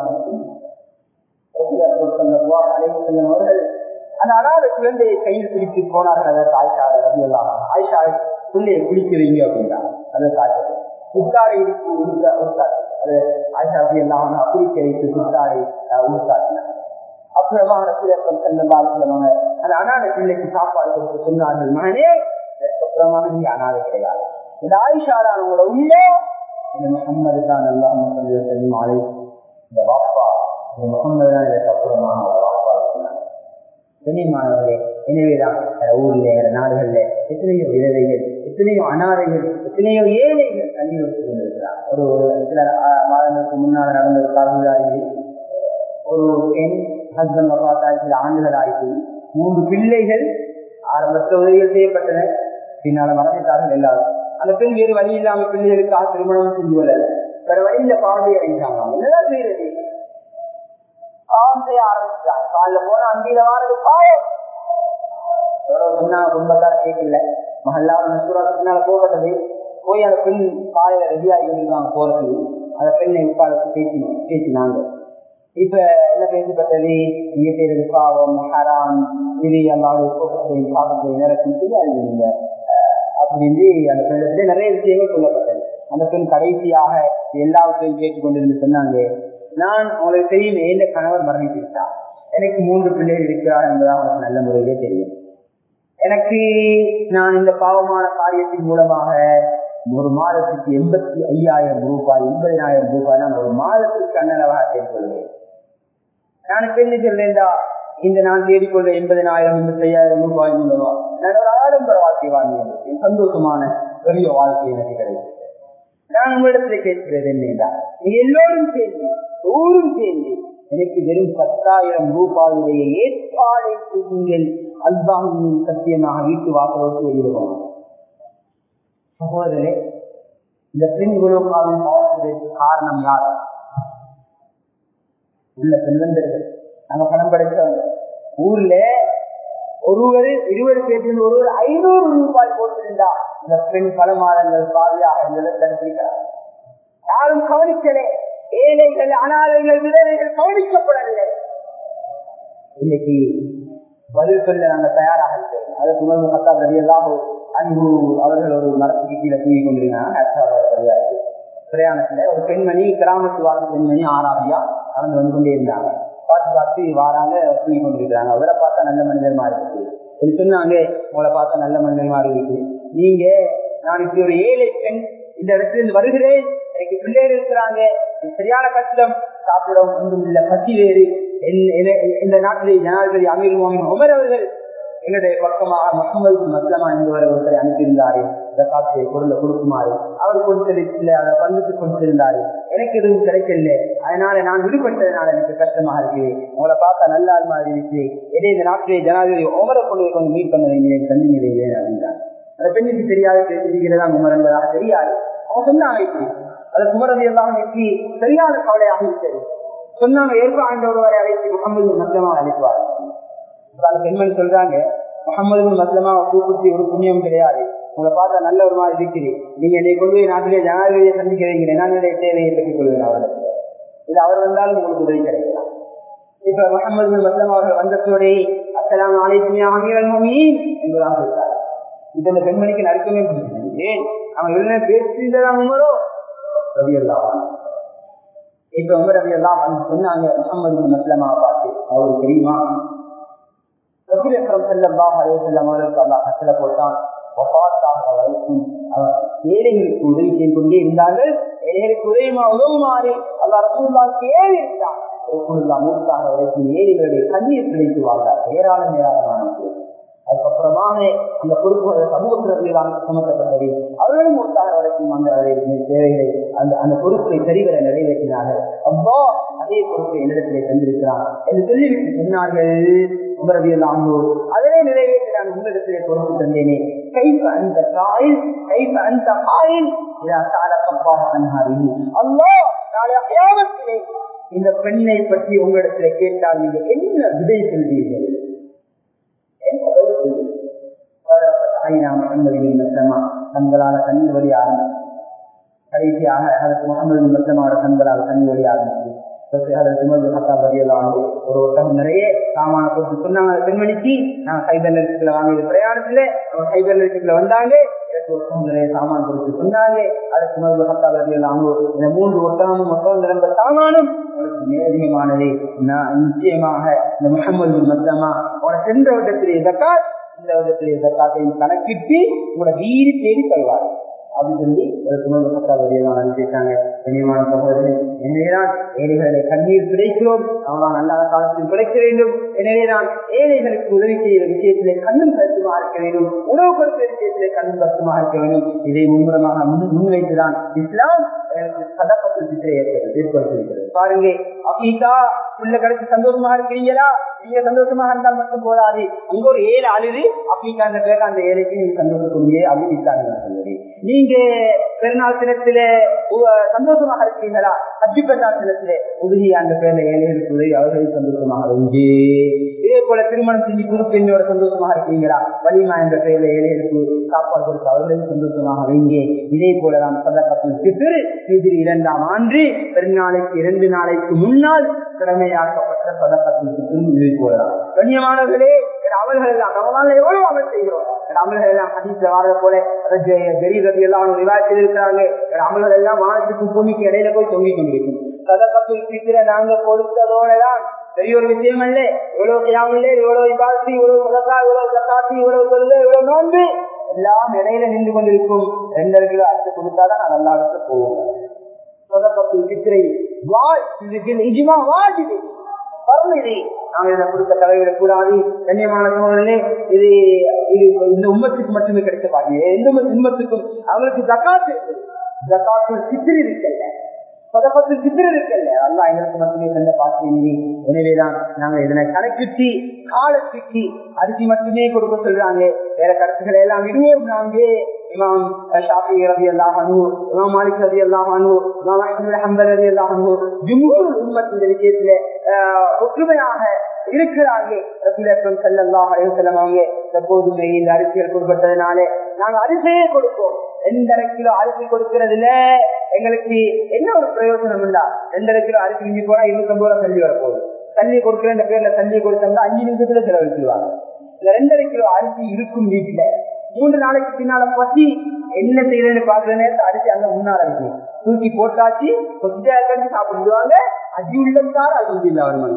அவர்கள் அந்த அனாத குழந்தையை கையில் பிடித்து போனார்கள் அதற்கு ஆயிஷா ரவி எல்லாம் ஆயிஷா பிள்ளையை குளிக்கிறீங்க அப்படின்னா அதை சாட்சி புத்தாடை இருக்கு உடுத்த உடுத்தாச்சு அது ஆயிஷா ரவி எல்லாம் குளிக்க வைத்து புத்தாடை உடுத்தாச்சினாங்க அப்புறமா ரசூலம் செல்லவாங்க அந்த அனாத பிள்ளைக்கு சாப்பாடு கொடுத்து சொன்னார்கள் மகனே இதற்கப்புறமா நீ அனாதை கிடையாது இந்த ஆயிஷாலான உங்களோட உள்ளே இந்த முகம்மது தான் நல்லா சொல்லி மாலை இந்த வாப்பா இந்த முகம்மது தான் இதற்கு அப்புறமா வாப்பா சொன்னாங்க கண்ணியமானவர்களே எனவேதான் ஊர்ல நாடுகள்ல எத்தனையோ விதவைகள் எத்தனையோ அனாதைகள் எத்தனையோ ஏழைகள் தண்ணி வச்சு கொண்டிருக்கிறார் ஒரு ஒரு சில மாதங்களுக்கு முன்னால் நடந்த ஒரு காலந்தாரி ஒரு பெண் ஹஸ்பண்ட் வப்பாத்தாய் சில ஆண்டுகள் ஆயிடுச்சு மூன்று பிள்ளைகள் ஆரம்பத்தில் உதவிகள் செய்யப்பட்டன பின்னால மறந்துட்டார்கள் எல்லாரும் அந்த பெண் வேறு வழி இல்லாம பிள்ளைகளுக்காக திருமணம் செஞ்சு கொள்ளல வேற வழியில பாவத்தை அடைஞ்சாங்க என்னதான் செய்யறது பாவம் செய்ய ஆரம்பிச்சாங்க காலில் போன அந்தியில வாரது பாயம் சொன்னா குடும்பத்தார கேட்கல மகல்லாவோட நசுராத்தினால போகப்பட்டது போய் அந்த பெண் காலையில ரெடியாகி இருந்தாங்க போறது அந்த பெண்ணை உட்கார பேசி பேசினாங்க இப்ப என்ன பேசப்பட்டது நீங்க செய்யறது பாவம் ஹராம் இது எல்லாரும் கோபத்தையும் பாவத்தையும் நிறக்கும் செய்யாதீங்க அப்படின்னு அந்த பெண்ணிடத்திலே நிறைய விஷயங்கள் சொல்லப்பட்டது அந்த பெண் கடைசியாக எல்லாவற்றையும் கேட்டுக்கொண்டிருந்து சொன்னாங்க நான் உங்களுக்கு தெரியும் எந்த கணவர் மரணித்து விட்டார் எனக்கு மூன்று பிள்ளைகள் இருக்கிறார் என்பதாக உங்களுக்கு நல்ல முறையிலே தெரியும் எனக்கு நான் இந்த பாவமான காரியத்தின் மூலமாக ஒரு மாதத்துக்கு எண்பத்தி ஐயாயிரம் ரூபாய் எண்பதினாயிரம் ரூபாய் நான் ஒரு மாதத்துக்கு அன்னளவாக சேர்த்துள்ளேன் நான் பெண்ணு சொல்லேண்டா இந்த நான் தேடிக்கொள்ள எண்பதினாயிரம் எண்பத்தி ஐயாயிரம் ரூபாய் மூலமா நான் ஒரு ஆடம்பர வாழ்க்கை வாழ்ந்து சந்தோஷமான பெரிய வாழ்க்கை எனக்கு கிடைத்தது நான் உங்களிடத்துல கேட்கிறது என்னடா நீங்க எல்லோரும் சேர்ந்து ஊரும் சேர்ந்து எனக்கு வெறும் பத்தாயிரம் ரூபாயுடைய ஏற்பாடை செய்யுங்கள் அல்பாமின் சத்தியமாக வீட்டு வாசலுக்கு வெளியிடுவோம் சகோதரே இந்த பெண் குலோகாலம் பாவத்திற்கு காரணம் யார் உள்ள பெண்வந்தர்கள் நாங்க பணம் படைச்சவங்க ஊர்ல ஒருவர் இருவர் பேசிருந்து ஒருவர் ஐநூறு ரூபாய் போட்டிருந்தா இந்த பெண் பல மாதங்கள் பாவியாக இருந்ததை தடுத்திருக்கிறார் யாரும் கவனிக்கலே ஏழைகள் அனாதைகள் விதவைகள் கவனிக்கப்படவில்லை இன்னைக்கு பதில் சொல்ல நாங்க தயாராக இருக்கிறோம் அதற்கு உணர்வு பத்தாம் வெளியெல்லாம் அன்பு அவர்கள் ஒரு மரத்துக்கு கீழே தூங்கி கொண்டிருந்தாங்க பிரயாணத்துல ஒரு பெண்மணி கிராமத்து வாழ்ந்த பெண்மணி ஆறாவியா நடந்து வந்து கொண்டே இருந்தாங்க பார்த்து பார்த்து வாராங்க தூங்கி கொண்டிருக்கிறாங்க அவரை பார்த்தா நல்ல மனிதர் மாதிரி இருக்கு இது சொன்னாங்க உங்களை பார்த்தா நல்ல மனிதர் மாதிரி இருக்கு நீங்க நான் இப்படி ஒரு ஏழை பெண் இந்த இடத்துல இருந்து வருகிறேன் எனக்கு பிள்ளைகள் இருக்கிறாங்க சரியான கஷ்டம் சாப்பிட ஒன்றும் இல்லை பசி வேறு இந்த நாட்டிலே ஜனாதிபதி அமீர் மோமின் உமர் அவர்கள் என்னுடைய பக்கமாக முகமது மஸ்லமா என்பவர் ஒருத்தரை அனுப்பியிருந்தாரு இந்த காட்சியை பொருளை கொடுக்குமாறு அவர் கொடுத்ததில்லை அதை பங்குக்கு கொடுத்திருந்தாரு எனக்கு எதுவும் கிடைக்கல அதனால நான் விடுபட்டதுனால எனக்கு கஷ்டமாக இருக்குது உங்களை பார்த்தா நல்ல ஆள் மாதிரி இருக்கு எதே இந்த நாட்டிலே ஜனாதிபதி உமரை கொண்டு போய் கொஞ்சம் மீட் பண்ண வேண்டிய தண்ணி நிலையிலே அப்படின்றாங்க அந்த பெண்ணுக்கு தெரியாது தெரிகிறதா உமர் என்பதாக தெரியாது அவன் சொன்னாங்க இப்படி அது குமரதி எல்லாம் வெற்றி சரியான கவலையாக இருக்கிறது சொன்னாங்க ஏற்ப ஆண்டவரை அழைத்து முகமது மத்தியமா அழைப்பார் அந்த பெண்மணி சொல்றாங்க முகமது மத்தியமா கூப்பிட்டு ஒரு புண்ணியம் கிடையாது உங்களை பார்த்தா நல்ல ஒரு மாதிரி இருக்குது நீங்க என்னை கொண்டு போய் நாட்டிலே ஜனாதிபதியை சந்திக்கிறீங்க நான் என்னுடைய தேவையை பெற்றுக் கொள்வேன் அவரிடத்துல இது அவர் வந்தாலும் உங்களுக்கு உதவி கிடைக்கலாம் இப்ப முகமது மத்தியம் அவர்கள் வந்ததோடே அஸ்லாம் அழைத்துமே ஆகியவன் என்பதாக சொல்றார் இப்ப இந்த பெண்மணிக்கு நறுக்கமே பிடிச்சது ஏன் அவன் என்ன பேசிதான் உமரோ ரவி எல்லாம் இப்ப உமர் ரவி எல்லாம் சொன்னாங்க முகமது மஸ்லமா பார்த்து அவருக்கு தெரியுமா ரசூல் அக்ரம் ஸல்லல்லாஹு அலைஹி வஸல்லம் அவர்களுக்கு அல்லாஹ் கட்டளை போட்டான் வஃபாத்தாக வரைக்கும் அவர் ஏழைகளுக்கு உதவி செய்து கொண்டே இருந்தார்கள் ஏழைகளுக்கு உதவிமா உதவுமாறு அல்லாஹ் ரசூலுல்லாஹ்க்கு ஏழை இருந்தான் ரசூலுல்லாஹ் மூத்தாக வரைக்கும் ஏழைகளுடைய கண்ணீர் கிடைத்து வாழ்ந்தார் ஏராளம் ஏராளமான பேர். அதுக்கப்புறமான அந்த பொறுப்பு சமூகத்தினர்களால் சுமத்தப்பட்டது அவர்களும் மூத்தாக வரைக்கும் அந்த தேவைகளை அந்த அந்த பொறுப்பை சரிவர நிறைவேற்றினார்கள் அப்போ அதே பொறுப்பை என்னிடத்திலே தந்திருக்கிறான் என்று சொல்லிவிட்டு சொன்னார்கள் உமரவியெல்லாம் அதனை நிறைவேற்றி நான் உங்களிடத்திலே பொறுப்பு தந்தேனே கைப்ப அந்த காயில் கைப்ப அந்த காயில் அல்லோ நாளை அயாமத்திலே இந்த பெண்ணை பற்றி உங்களிடத்திலே கேட்டால் நீங்க என்ன விடை சொல்வீர்கள் தங்களால கண்ணீர் வழி ஆரம்பிச்சு கடைசியாக அதற்கு முகமது மத்தனோட கண்களால் கண்ணி வழி ஆரம்பிச்சு ஒரு ஒட்டகம் நிறைய சாமான கொடுத்து சொன்னாங்க பெண்மணிக்கு நாங்க கைபர் நிறுத்தத்துல வாங்கிய பிரயாணத்துல கைபர் நிறுத்தத்துல வந்தாங்க எனக்கு ஒட்டகம் நிறைய சாமான் கொடுத்து சொன்னாங்க அதற்கு மருந்து ஹத்தா பதியெல்லாம் இந்த மூன்று ஒட்டகமும் மொத்தம் நிரம்ப சாமானும் உங்களுக்கு நேரடியமானது நான் நிச்சயமாக இந்த முகமது மத்தமா உன சென்ற வருடத்திலே ஜக்காத் இந்த வருடத்திலே ஜக்காத்தையும் கணக்கிட்டு உங்களோட வீடு தேடி தருவார் அப்படின்னு சொல்லி ஒரு துணை பத்தாவதியாக அனுப்பிட்டாங்க கண்ணியமான சகோதரன் எனவேதான் ஏழைகளை கண்ணீர் கிடைக்கிறோம் அவனால் நல்ல காலத்தில் கிடைக்க வேண்டும் எனவே நான் ஏழைகளுக்கு உதவி செய்கிற விஷயத்திலே கண்ணும் கருத்துமா இருக்க வேண்டும் உணவு கொடுக்கிற விஷயத்திலே கண்ணும் கருத்துமா இருக்க வேண்டும் இதை முன்முறமாக முன்வைத்துதான் இஸ்லாம் எனக்கு சதப்பத்தில் திட்டை ஏற்படுத்தியிருக்கிறது பாருங்க அபீதா உள்ள கிடைச்சி சந்தோஷமா இருக்கிறீங்களா நீங்க சந்தோஷமா இருந்தால் மட்டும் போதாது அங்க ஒரு ஏழு அழுது அபீகா அந்த பேர் அந்த ஏழைக்கு நீங்க சந்தோஷக்கூடிய அப்படின்னு சொல்லுது நீங்க பெருநாள் தினத்திலே சந்தோஷமாக இருக்கிறீங்களா அஜி பெருநாள் தினத்திலே உதவி அந்த பேர்ல ஏழைகளுக்கு உதவி அவர்களுக்கு சந்தோஷமாக வைங்க இதே போல திருமணம் செஞ்சு புது பெண்ணோட சந்தோஷமாக இருக்கிறீங்களா வலிமா என்ற பெயர்ல ஏழைகளுக்கு சாப்பாடு கொடுத்து அவர்களுக்கு சந்தோஷமாக வைங்க இதே போல நாம் சதக்கத்தில் சிறு இது இரண்டாம் ஆண்டு பெருநாளைக்கு இரண்டு நாளைக்கு முன்னால் திறமையாக்கப்பட்ட சதக்கத்தில் சிற்றும் இதே போலதான் கண்ணியமானவர்களே அமல்கள் எல்லாம் நம்மளால எவ்வளவு அமல் செய்கிறோம் அமல்கள் எல்லாம் ஹதீஸ்ல வாரத போல பெரிய எல்லாம் விவாதத்தில் இருக்கிறாங்க அமல்கள் எல்லாம் வானத்துக்கு பூமிக்கு இடையில போய் தொங்கி கொண்டிருக்கும் சதக்கத்தில் சித்திர நாங்க கொடுத்ததோடதான் பெரிய ஒரு விஷயம் அல்ல இவ்வளவு கியாமில்லை இவ்வளவு இபாசி இவ்வளவு சதக்கா இவ்வளவு சக்காத்தி இவ்வளவு கொள்கை இவ்வளவு நோன்பு எல்லாம் இடையில நின்று கொண்டிருக்கும் ரெண்டரை கிலோ அரிசி கொடுத்தாதான் நான் நல்லா இடத்துல போவோம் சதக்கத்தில் சித்திரை இஜிமா வாஜிது பரவாயில்லை நாங்கள் இதை கொடுத்த தலைவிடக் கூடாது கண்ணியமான சோழனே இது இது இந்த உம்மத்துக்கு மட்டுமே கிடைக்க பாருங்க எந்த உம்மத்துக்கும் அவங்களுக்கு ஜக்காத்து ஜக்காத்து சித்திரி இருக்கல்ல பதப்பத்து சித்திரம் இருக்கல்ல அல்லா எங்களுக்கு மட்டுமே தந்த பாக்கியமில்லை எனவேதான் நாங்க இதனை கணக்கிட்டு காலத்துக்கு அரிசி மட்டுமே கொடுக்க சொல்றாங்க வேற கருத்துக்களை எல்லாம் விடுவோம் நாங்க இமாம் ஷாஃபி ரதி அல்லாஹ் அனு இமாம் மாலிக் ரதி அல்லாஹ் அனு இமாம் அஹமது ஹம்பர் ரதி அல்லாஹ் அனு ஜும்ஹூர் உம்மத் இந்த விஷயத்துல ஒற்றுமையாக இருக்கிறாங்க ரசூலக்கம் செல்லல்லாம் அலைவசல்லம் அவங்க இந்த கோதுமை இந்த அரிசிகள் கொடுப்பட்டதுனால நாங்க அரிசியே கொடுப்போம் ரெண்டரை கிலோ அரிசி கொடுக்கறதுல எங்களுக்கு என்ன ஒரு பிரயோஜனம் இல்லா ரெண்டரை கிலோ அரிசி மிஞ்சி போனா இருநூத்தி ரூபாய் தள்ளி வரப்போகுது தள்ளி கொடுக்கிற இந்த பேர்ல தள்ளி கொடுத்தோம்னா அஞ்சு நிமிஷத்துல செலவழிச்சிருவாங்க இந்த ரெண்டரை கிலோ அரிசி இருக்கும் வீட்டுல மூன்று நாளைக்கு பின்னால பசி என்ன செய்யறேன்னு பாக்குற நேரத்தை அரிசி அங்க முன்னால இருக்கு தூக்கி போட்டாச்சு கொஞ்சம் கழிச்சு சாப்பிடுவாங்க அஜி உள்ளத்தார் அது இல்லை அவர்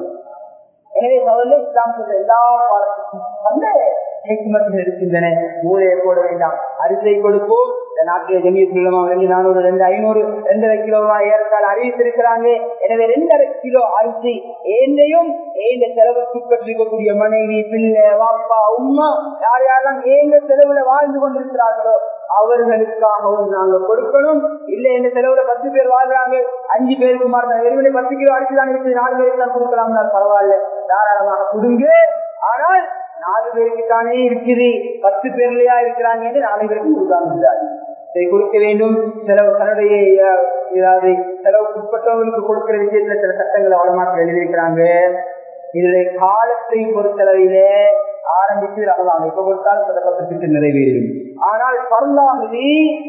எனவே முதல்ல இஸ்லாம் சொல்ற எல்லா பாடத்துக்கும் அந்த ஹெக்மத்தில் இருக்கின்றன மூலையை போட வேண்டாம் அரிசை கொடுப்போம் இந்த நாட்டிலே ஜமியத் மூலமா ரெண்டு நானூறு ரெண்டு ஐநூறு ரெண்டரை கிலோவா ஏறத்தால் அறிவித்திருக்கிறாங்க எனவே ரெண்டரை கிலோ அரிசி ஏந்தையும் ஏந்த செலவுக்கு உட்பட்டிருக்கக்கூடிய மனைவி பிள்ளை வாப்பா உமா யார் யாரெல்லாம் ஏங்க செலவுல வாழ்ந்து கொண்டிருக்கிறார்களோ அவர்களுக்காகவும் நாங்க கொடுக்கணும் இல்ல இந்த செலவுல பத்து பேர் வாழ்றாங்க அஞ்சு பேருக்கு மாறுறாங்க வெறுமனே பத்து கிலோ அரிசி தான் இருக்குது நாலு பேருக்கு தான் கொடுக்கலாம்னா பரவாயில்ல தாராளமாக கொடுங்க ஆனால் நாலு பேருக்கு தானே இருக்குது பத்து பேர்லயா இருக்கிறாங்க நாலு பேருக்கு கொடுக்காம இதை கொடுக்க வேண்டும் செலவு தன்னுடைய ஏதாவது செலவுக்கு உட்பட்டவங்களுக்கு கொடுக்கிற விஷயத்துல சில சட்டங்களை வளமாக்க எழுதியிருக்கிறாங்க இதுல காலத்தை பொறுத்தளவிலே ஆரம்பித்து ரமலான் இப்ப கொடுத்தால் சதப்பத்துக்கு நிறைவேறும் ஆனால் பரலாகவே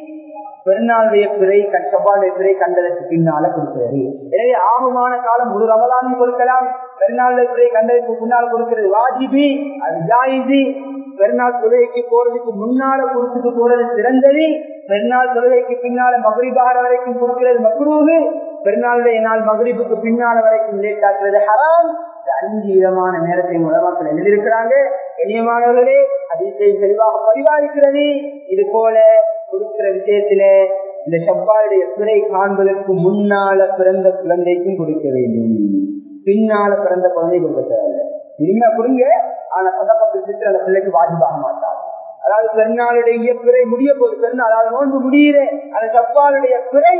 பெருநாளுடைய பிறை செவ்வாளுடைய பிறை கண்டதற்கு பின்னால கொடுக்கிறது எனவே ஆகமான காலம் முழு ரமலானும் கொடுக்கலாம் பெருநாளுடைய பிறை கண்டதற்கு முன்னால் கொடுக்கிறது வாஜிபி அது ஜாயிசி பெருநாள் தொழுகைக்கு போறதுக்கு முன்னால கொடுத்துட்டு போறது சிறந்தது பெருநாள் தொழுகைக்கு பின்னால மகரிபார வரைக்கும் கொடுக்கிறது மக்ரூகு பெருநாளுடைய நாள் மகரிபுக்கு பின்னால வரைக்கும் லேட் ஆக்குறது ஹராம் அஞ்சு விதமான நேரத்தை உலகத்தில் எழுதியிருக்கிறாங்க இனியமானவர்களே அதிசை தெளிவாக பதிவாஇருக்கிறது இது போல கொடுக்கிற விஷயத்தில இந்த செவ்வாயுடைய பிறை காண்பதற்கு முன்னால பிறந்த குழந்தைக்கும் கொடுக்க வேண்டும் பின்னால பிறந்த குழந்தை கொடுக்க தேவையில்லை இனிமே கொடுங்க ஆனா சதப்பத்திற்கு அந்த பிள்ளைக்கு வாஜிபாக மாட்டார் அதாவது பெருநாளுடைய பிறை முடிய போகுது பெருநாள் அதாவது நோன்பு முடியுற அந்த செவ்வாளுடைய பிறை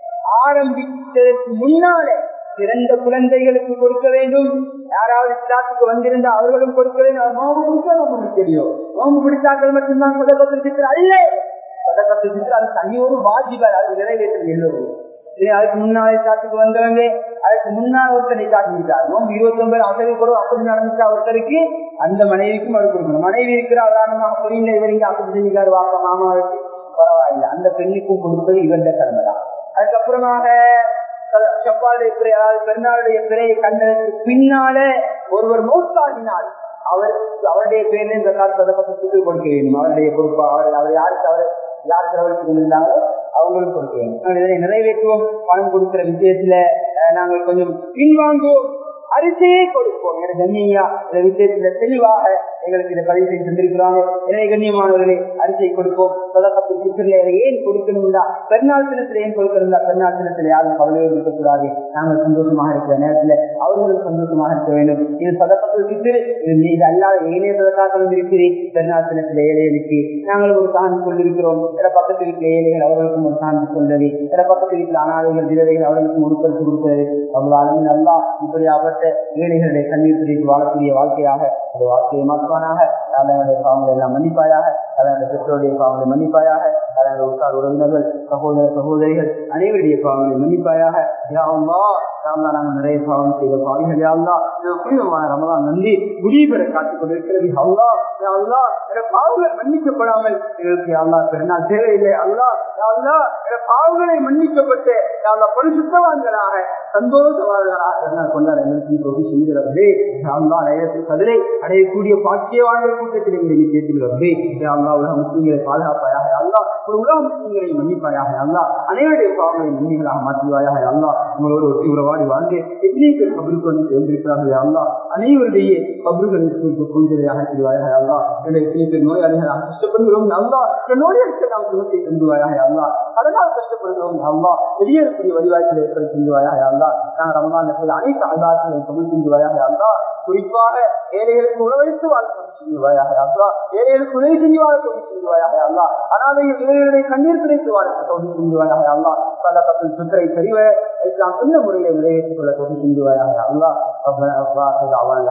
ஆரம்பித்ததற்கு முன்னாலே பிறந்த குழந்தைகளுக்கு கொடுக்க வேண்டும் யாராவது இஸ்லாத்துக்கு வந்திருந்தா அவர்களும் கொடுக்க வேண்டும் நோம்பு பிடிச்சா நமக்கு தெரியும் நோம்பு பிடிச்சாக்கள் மட்டும்தான் சதப்பத்திற்கு அல்ல சதப்பத்திற்கு அது தனியொரு வாஜிபர் அது நிறைவேற்றது எல்லோரும் அதுக்கு முன்னாலே சாத்துக்கு வந்தவங்க அதுக்கு முன்னால் ஒருத்தரை காட்டிவிட்டார் நோம்பு இருபத்தி ஒன்பது அசதி கூட அப்படி நடந்துச்சா ஒருத்தருக்கு அந்த மனைவிக்கும் அவர் கொடுக்கணும் மனைவி இருக்கிற உதாரணமாக புரியல இவர் இங்க அப்படி செஞ்சுக்காரு வாக்க மாமா வச்சு பரவாயில்ல அந்த பெண்ணுக்கும் கொடுப்பது இவருடைய கடமை தான் அதுக்கப்புறமாக செவ்வாளுடைய பிறை அதாவது பெருநாளுடைய பிறையை கண்டதற்கு பின்னால ஒருவர் மௌத்தாகினார் அவர் அவருடைய பேர்ல இந்த காலத்து சதப்பத்துக்கு கொடுக்க வேண்டும் அவருடைய பொறுப்பு அவர் அவர் யாருக்கு அவர் யார் செலவழித்து கொண்டிருந்தாங்களோ அவங்களும் கொடுக்க வேண்டும் இதனை நிறைவேற்றுவோம் பணம் கொடுக்கிற விஷயத்துல அஹ், நாங்கள் கொஞ்சம் பின்வாங்குவோம் அரிசியே கொடுப்போம் என கண்ணியா இந்த விஷயத்துல தெளிவாக எங்களுக்கு இதை பதிவு செய்து தந்திருக்கிறாங்க எனவே கண்ணியமானவர்களே அரிசியை கொடுப்போம் சதகத்தில் சித்திரில் ஏன் கொடுக்கணும்டா பெருநாள் தினத்தில் ஏன் கொடுக்கணும்டா பெருநாள் தினத்தில் யாரும் கவலையோடு இருக்கக்கூடாது நாங்கள் சந்தோஷமாக இருக்கிற நேரத்தில் அவர்களும் சந்தோஷமாக இருக்க வேண்டும் இது சதகத்தில் சித்திரு இது இது அல்லாத ஏனைய சதக்காக்களும் இருக்குது பெருநாள் தினத்தில் ஏழைகளுக்கு நாங்களும் ஒரு சான்று கொண்டிருக்கிறோம் சில பக்கத்து வீட்டில் ஏழைகள் அவர்களுக்கும் ஒரு சான்று சொல்றது சில பக்கத்து வீட்டில் அனாதைகள் விதவைகள் அவர்களுக்கும் உடுக்கல் கொடுக்கிறது அவங்களாலும் நல்லா இப்படி அவற்ற ஏழைகளுடைய கண்ணீர் பிடித்து வாழக்கூடிய வாழ்க்கையாக அந்த வாழ்க்கையை மாற்றுவானாக தலைவனுடைய பாவங்களை எல்லாம் மன்னிப்பாயாக தலைவனுடைய பெற்றோருடைய பாவங்களை மன்னிப்பாயாக தலைவனுடைய உற்றார் உறவினர்கள் சகோதர சகோதரிகள் அனைவருடைய பாவங்களை மன்னிப்பாயாக யாவா யாவா நாங்கள் நிறைய பாவம் செய்த பாவிகள் யாவா புனிதமான ரமதான் நன்றி முடிவுபெற காத்துக் கொண்டிருக்கிறது அல்லா அல்லா என பாவங்கள் மன்னிக்கப்படாமல் எங்களுக்கு அல்லா பெருநாள் தேவையில்லை அல்லா அல்லா என பாவங்களை மன்னிக்கப்பட்டு அல்லா பரிசுத்தவான்களாக சந்தோஷவான்களாக பெருநாள் கொண்டாட எங்களுக்கு தொகை செய்கிறது அல்லா நேரத்தில் கதிரை அடையக்கூடிய பாக்கியவான கூட்டத்தில் எங்களை சேர்த்துகிறது அல்லா உலக முஸ்லீம்களை பாதுகாப்பாயாக அல்லா ஒரு உலக முஸ்லீம்களை மன்னிப்பாயாக அல்லா அனைவருடைய பாவங்களை நன்மைகளாக மாற்றுவாயாக அல்லா உங்களோடு ஒட்டி உறவாடி வாழ்ந்து எத்தனை பேர் கபருக்கு வந்து சேர்ந்திருக்கிறார்கள் அல்லா அனைவருடைய கபர்களுக்கு கொஞ்சலையாக செய்வாயாக அல்லா என்னுடைய எத்தனை பேர் நோயாளிகளாக கஷ்டப்படுகிறோம் அல்லா இந்த நோயாளிக்கு நாம் சுகத்தை தந்துவாயாக அல்லா அதனால் கஷ்டப்படுகிறோம் அல்லா வெளியேறக்கூடிய வழிவாய்ப்புகளை ஏற்படுத்தி தந்துவாயாக அல்லா நான் ரமதான் அனைத்து அல்லாக்களை கபல் செஞ்சுவாயாக அல்லா குறிப்பாக ஏழைகளுக்கு உணவளித்து வாழ தொகை செய்வாயாக அல்லா ஏழைகளுக்கு உதவி செஞ்சு வாழ தொகை செய்வாயாக அல்லா அனாதைகள் இளைஞர்களை கண்ணீர் துடைத்து வாழ தொகை செஞ்சுவாயாக அல்லா பல பக்கம் சுற்றை சரிவ இஸ்லாம் சொந்த முறையில நிறைவேற்றிக் கொள்ள தொகை செஞ்சுவாயாக அல்லா